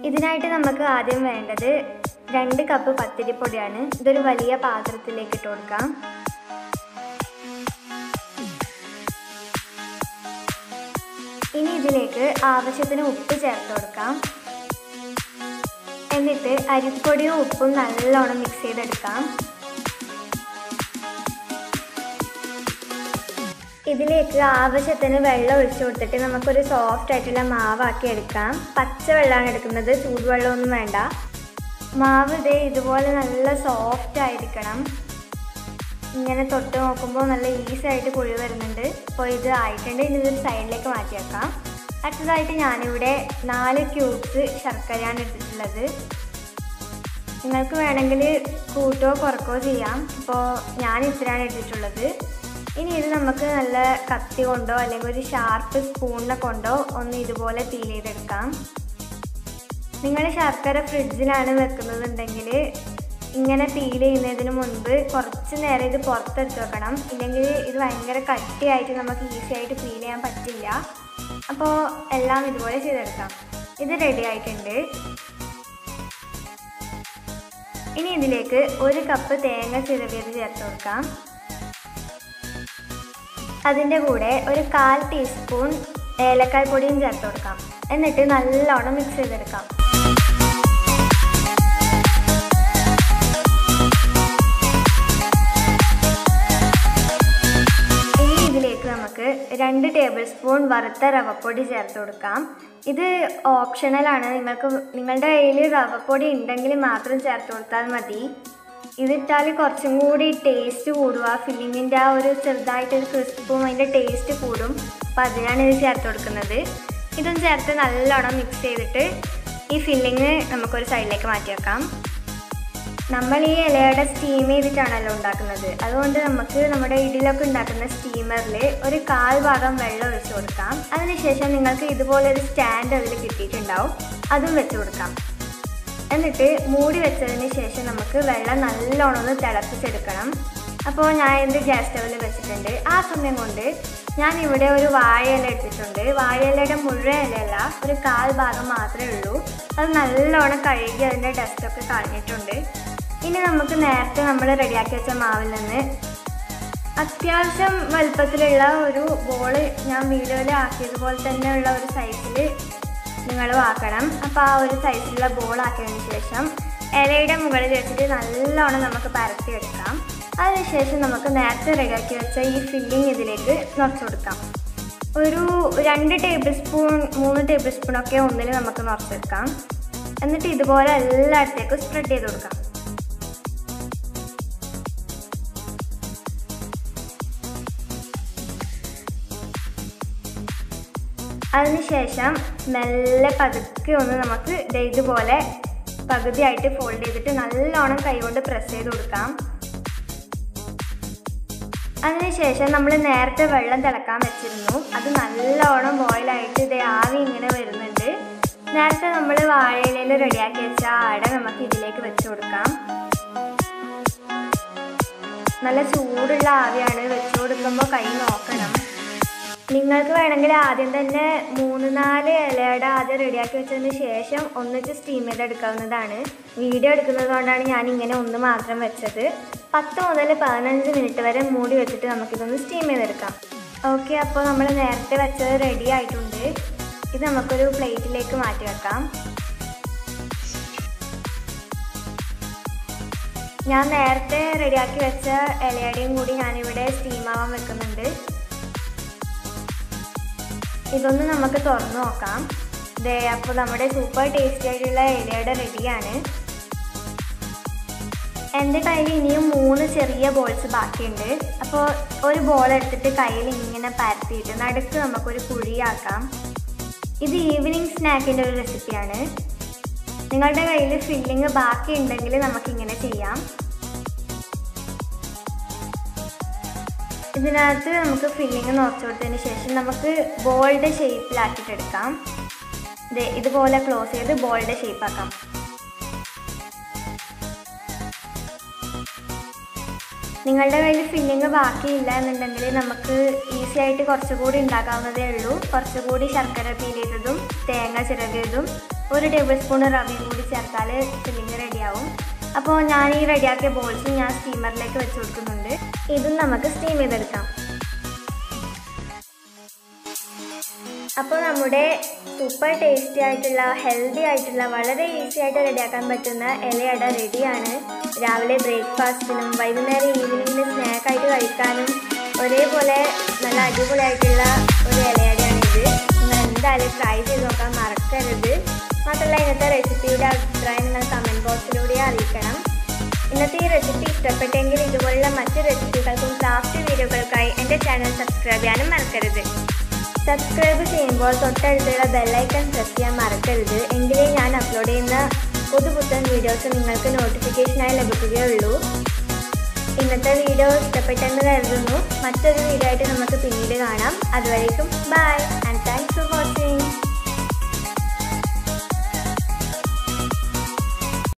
ഇതിനായിട്ട് നമുക്ക് ആദ്യം വേണ്ടത് രണ്ട് കപ്പ് പത്തിരിപ്പൊടിയാണ് ഇതൊരു വലിയ പാത്രത്തിലേക്ക് ഇട്ട് കൊടുക്കാം ഇനി ഇതിലേക്ക് ആവശ്യത്തിന് ഉപ്പ് ചേർത്ത് കൊടുക്കാം എന്നിട്ട് അരിപ്പൊടിയും ഉപ്പും നല്ലോണം മിക്സ് ചെയ്തെടുക്കാം ഇതിലേക്ക് ആവശ്യത്തിന് വെള്ളം ഒഴിച്ചു കൊടുത്തിട്ട് നമുക്കൊരു സോഫ്റ്റ് ആയിട്ടുള്ള മാവാക്കി എടുക്കാം പച്ച വെള്ളമാണ് എടുക്കുന്നത് ചൂടുവെള്ളമൊന്നും വേണ്ട മാവ് ഇതേ ഇതുപോലെ നല്ല സോഫ്റ്റ് ആയിരിക്കണം ഇങ്ങനെ തൊട്ട് നോക്കുമ്പോൾ നല്ല ഈസി ആയിട്ട് കുഴി വരുന്നുണ്ട് അപ്പോൾ ഇത് ആയിട്ടുണ്ട് ഇനി ഇതൊരു സൈഡിലേക്ക് മാറ്റി വെക്കാം അടുത്തതായിട്ട് ഞാനിവിടെ നാല് ക്യൂബ്സ് ശർക്കരയാണ് എടുത്തിട്ടുള്ളത് നിങ്ങൾക്ക് വേണമെങ്കിൽ കൂട്ടോ കുറക്കോ ചെയ്യാം അപ്പോൾ ഞാൻ ഇത്രയാണ് എടുത്തിട്ടുള്ളത് ഇനി ഇത് നമുക്ക് നല്ല കത്തി കൊണ്ടോ അല്ലെങ്കിൽ ഒരു ഷാർപ്പ് സ്പൂണിനെ കൊണ്ടോ ഒന്ന് ഇതുപോലെ പീൽ ചെയ്തെടുക്കാം നിങ്ങൾ ശർക്കര ഫ്രിഡ്ജിലാണ് വെക്കുന്നതുണ്ടെങ്കിൽ ഇങ്ങനെ പീൽ ചെയ്യുന്നതിന് മുൻപ് കുറച്ച് നേരം ഇത് പുറത്തെടുത്ത് വെക്കണം ഇല്ലെങ്കിൽ ഇത് ഭയങ്കര കട്ടിയായിട്ട് നമുക്ക് ഈസി ആയിട്ട് പീൽ ചെയ്യാൻ പറ്റില്ല അപ്പോൾ എല്ലാം ഇതുപോലെ ചെയ്തെടുക്കാം ഇത് റെഡി ആയിട്ടുണ്ട് ഇനി ഇതിലേക്ക് ഒരു കപ്പ് തേങ്ങ ചിരവിയത് ചേർത്ത് കൊടുക്കാം അതിൻ്റെ കൂടെ ഒരു കാൽ ടീസ്പൂൺ ഏലക്കായ പൊടിയും ചേർത്ത് കൊടുക്കാം എന്നിട്ട് നല്ലോണം മിക്സ് ചെയ്തെടുക്കാം ഇനി ഇതിലേക്ക് നമുക്ക് രണ്ട് ടേബിൾ സ്പൂൺ വറുത്ത റവപ്പൊടി ചേർത്ത് കൊടുക്കാം ഇത് ഓപ്ഷണലാണ് നിങ്ങൾക്ക് നിങ്ങളുടെ കയ്യിൽ റവപ്പൊടി ഉണ്ടെങ്കിൽ മാത്രം ചേർത്ത് കൊടുത്താൽ മതി ഇതിട്ടാൽ കുറച്ചും കൂടി ടേസ്റ്റ് കൂടുക ഫില്ലിങ്ങിൻ്റെ ആ ഒരു ചെറുതായിട്ടൊരു ക്രിസ്പും അതിൻ്റെ ടേസ്റ്റ് കൂടും അപ്പോൾ അതിനാണ് ഇത് ചേർത്ത് കൊടുക്കുന്നത് ഇതും ചേർത്ത് നല്ലോണം മിക്സ് ചെയ്തിട്ട് ഈ ഫില്ലിങ് നമുക്കൊരു സൈഡിലേക്ക് മാറ്റി വെക്കാം നമ്മൾ ഈ ഇലയുടെ സ്റ്റീം ചെയ്തിട്ടാണല്ലോ ഉണ്ടാക്കുന്നത് അതുകൊണ്ട് നമുക്ക് നമ്മുടെ ഇഡിലൊക്കെ ഉണ്ടാക്കുന്ന സ്റ്റീമറിൽ ഒരു കാൽ ഭാഗം വെള്ളം ഒഴിച്ചു കൊടുക്കാം അതിനുശേഷം നിങ്ങൾക്ക് ഇതുപോലെ ഒരു സ്റ്റാൻഡ് അതിൽ കിട്ടിയിട്ടുണ്ടാവും അതും വെച്ച് കൊടുക്കാം എന്നിട്ട് മൂടി വെച്ചതിന് ശേഷം നമുക്ക് വെള്ളം നല്ലോണം ഒന്ന് തിളപ്പിച്ചെടുക്കണം അപ്പോൾ ഞാൻ ഇത് ഗ്യാസ് സ്റ്റവിൽ വെച്ചിട്ടുണ്ട് ആ സമയം കൊണ്ട് ഞാൻ ഇവിടെ ഒരു വാഴയില എടുത്തിട്ടുണ്ട് വാഴയിലയുടെ മുഴുവൻ ഇലയല്ല ഒരു കാൽ ഭാഗം മാത്രമേ ഉള്ളൂ അത് നല്ലോണം കഴുകി അതിൻ്റെ ഡസ്റ്റൊക്കെ കളഞ്ഞിട്ടുണ്ട് ഇനി നമുക്ക് നേരത്തെ നമ്മൾ റെഡിയാക്കി വെച്ച മാവിൽ നിന്ന് അത്യാവശ്യം വലുപ്പത്തിലുള്ള ഒരു ബോള് ഞാൻ വീഡിയോയിൽ ആക്കിയതുപോലെ തന്നെയുള്ള ഒരു സൈസിൽ നിങ്ങളും ആക്കണം അപ്പോൾ ആ ഒരു സൈസിലുള്ള ബോൾ ആക്കിയതിന് ശേഷം ഇലയുടെ മുകളിൽ വെച്ചിട്ട് നല്ലോണം നമുക്ക് പരത്തിയെടുക്കാം അതിനുശേഷം നമുക്ക് നേരത്തെ റെഡിയാക്കി വെച്ച ഈ ഫില്ലിങ് ഇതിലേക്ക് നിറച്ച് കൊടുക്കാം ഒരു രണ്ട് ടേബിൾ സ്പൂൺ മൂന്ന് ടേബിൾ സ്പൂണൊക്കെ ഒന്നിൽ നമുക്ക് നിറച്ചെടുക്കാം എന്നിട്ട് ഇതുപോലെ എല്ലായിടത്തേക്കും സ്പ്രെഡ് ചെയ്ത് കൊടുക്കാം അതിനുശേഷം മെല്ലെ പതുക്കെ ഒന്ന് നമുക്ക് ദേ ഇതുപോലെ പകുതിയായിട്ട് ഫോൾഡ് ചെയ്തിട്ട് നല്ലോണം കൈകൊണ്ട് പ്രസ് ചെയ്ത് കൊടുക്കാം അതിനുശേഷം നമ്മൾ നേരത്തെ വെള്ളം തിളക്കാൻ വെച്ചിരുന്നു അത് നല്ലോണം ബോയിലായിട്ട് ഇത് ആവി ഇങ്ങനെ വരുന്നുണ്ട് നേരത്തെ നമ്മൾ വാഴയിലയിൽ റെഡിയാക്കി വെച്ച ആ അട നമുക്ക് ഇതിലേക്ക് വെച്ച് കൊടുക്കാം നല്ല ചൂടുള്ള ആവിയാണ് വെച്ച് കൊടുക്കുമ്പോൾ കൈ നോക്കണം നിങ്ങൾക്ക് വേണമെങ്കിൽ ആദ്യം തന്നെ മൂന്ന് നാല് ഇലയുടെ ആദ്യം റെഡിയാക്കി വെച്ചതിന് ശേഷം ഒന്നിച്ച് സ്റ്റീം ചെയ്തെടുക്കാവുന്നതാണ് വീഡിയോ എടുക്കുന്നത് കൊണ്ടാണ് ഞാൻ ഇങ്ങനെ ഒന്ന് മാത്രം വെച്ചത് പത്ത് മുതൽ പതിനഞ്ച് മിനിറ്റ് വരെ മൂടി വെച്ചിട്ട് നമുക്കിതൊന്ന് സ്റ്റീം ചെയ്തെടുക്കാം ഓക്കെ അപ്പോൾ നമ്മൾ നേരത്തെ വെച്ചത് റെഡി ആയിട്ടുണ്ട് ഇത് നമുക്കൊരു പ്ലേറ്റിലേക്ക് മാറ്റി വെക്കാം ഞാൻ നേരത്തെ റെഡിയാക്കി വെച്ച ഇലയുടെയും കൂടി ഞാനിവിടെ സ്റ്റീം ആവാൻ വെക്കുന്നുണ്ട് ഇതൊന്ന് നമുക്ക് തുറന്നു നോക്കാം ദേ അപ്പോൾ നമ്മുടെ സൂപ്പർ ടേസ്റ്റി ആയിട്ടുള്ള ഇലയുടെ റെഡിയാണ് എൻ്റെ കയ്യിൽ ഇനിയും മൂന്ന് ചെറിയ ബോൾസ് ബാക്കിയുണ്ട് അപ്പോൾ ഒരു ബോൾ എടുത്തിട്ട് കയ്യിൽ ഇങ്ങനെ പരത്തിയിട്ട് നടുക്ക് നമുക്കൊരു കുഴിയാക്കാം ഇത് ഈവനിങ് സ്നാക്കിൻ്റെ ഒരു റെസിപ്പിയാണ് നിങ്ങളുടെ കയ്യിൽ ഫില്ലിങ് ബാക്കി ഉണ്ടെങ്കിൽ നമുക്കിങ്ങനെ ചെയ്യാം ഇതിനകത്ത് നമുക്ക് ഫില്ലിങ് നിറച്ച് കൊടുത്തതിന് ശേഷം നമുക്ക് ബോൾഡ് ഷേപ്പിലാക്കിയിട്ടെടുക്കാം ഇത് ഇതുപോലെ ക്ലോസ് ചെയ്ത് ബോൾഡ് ഷേപ്പാക്കാം നിങ്ങളുടെ കയ്യിൽ ഫില്ലിങ് ബാക്കിയില്ല എന്നുണ്ടെങ്കിൽ നമുക്ക് ഈസി ആയിട്ട് കുറച്ചുകൂടി ഉണ്ടാക്കാവുന്നതേ ഉള്ളൂ കുറച്ചുകൂടി ശർക്കര പീൽ ചെയ്തതും തേങ്ങ ചിരകിയതും ഒരു ടേബിൾ സ്പൂൺ റവയും കൂടി ചേർത്താൽ ഫില്ലിങ് റെഡിയാവും അപ്പോൾ ഞാൻ ഈ റെഡിയാക്കിയ ബോൾസ് ഞാൻ സ്റ്റീമറിലേക്ക് വെച്ച് കൊടുക്കുന്നുണ്ട് ഇതും നമുക്ക് സ്റ്റീം ചെയ്തെടുക്കാം അപ്പോൾ നമ്മുടെ സൂപ്പർ ടേസ്റ്റി ആയിട്ടുള്ള ഹെൽത്തി ആയിട്ടുള്ള വളരെ ഈസി ആയിട്ട് റെഡിയാക്കാൻ പറ്റുന്ന ഇലയട റെഡിയാണ് രാവിലെ ബ്രേക്ക്ഫാസ്റ്റിനും വൈകുന്നേരം ഈവനിങ്ങിന് സ്നാക്കായിട്ട് കഴിക്കാനും ഒരേപോലെ നല്ല അടിപൊളിയായിട്ടുള്ള ഒരു ഇലയടയാണ് ഇത് നിങ്ങൾ എന്തായാലും ട്രൈ ചെയ്ത് നോക്കാൻ മറക്കരുത് മാത്രമല്ല ഇന്നത്തെ റെസിപ്പിയുടെ അഭിപ്രായം നിങ്ങൾ കമൻറ്റ് ബോക്സിലൂടെ അറിയിക്കണം ഇന്നത്തെ ഈ റെസിപ്പി ഇഷ്ടപ്പെട്ടെങ്കിൽ ഇതുപോലുള്ള മറ്റ് റെസിപ്പികൾക്കും ക്രാഫ്റ്റ് വീഡിയോകൾക്കായി എൻ്റെ ചാനൽ സബ്സ്ക്രൈബ് ചെയ്യാനും മറക്കരുത് സബ്സ്ക്രൈബ് ചെയ്യുമ്പോൾ തൊട്ടടുത്തുള്ള ബെല്ലൈക്കൺ പ്രസ് ചെയ്യാൻ മറക്കരുത് എങ്കിലേ ഞാൻ അപ്ലോഡ് ചെയ്യുന്ന പുതുപുത്തൻ വീഡിയോസ് നിങ്ങൾക്ക് നോട്ടിഫിക്കേഷനായി ലഭിക്കുകയുള്ളൂ ഇന്നത്തെ വീഡിയോ ഇഷ്ടപ്പെട്ടെന്ന് കരുതുന്നു മറ്റൊരു വീഡിയോ ആയിട്ട് നമുക്ക് പിന്നീട് കാണാം അതുവരേക്കും bye and thanks for watching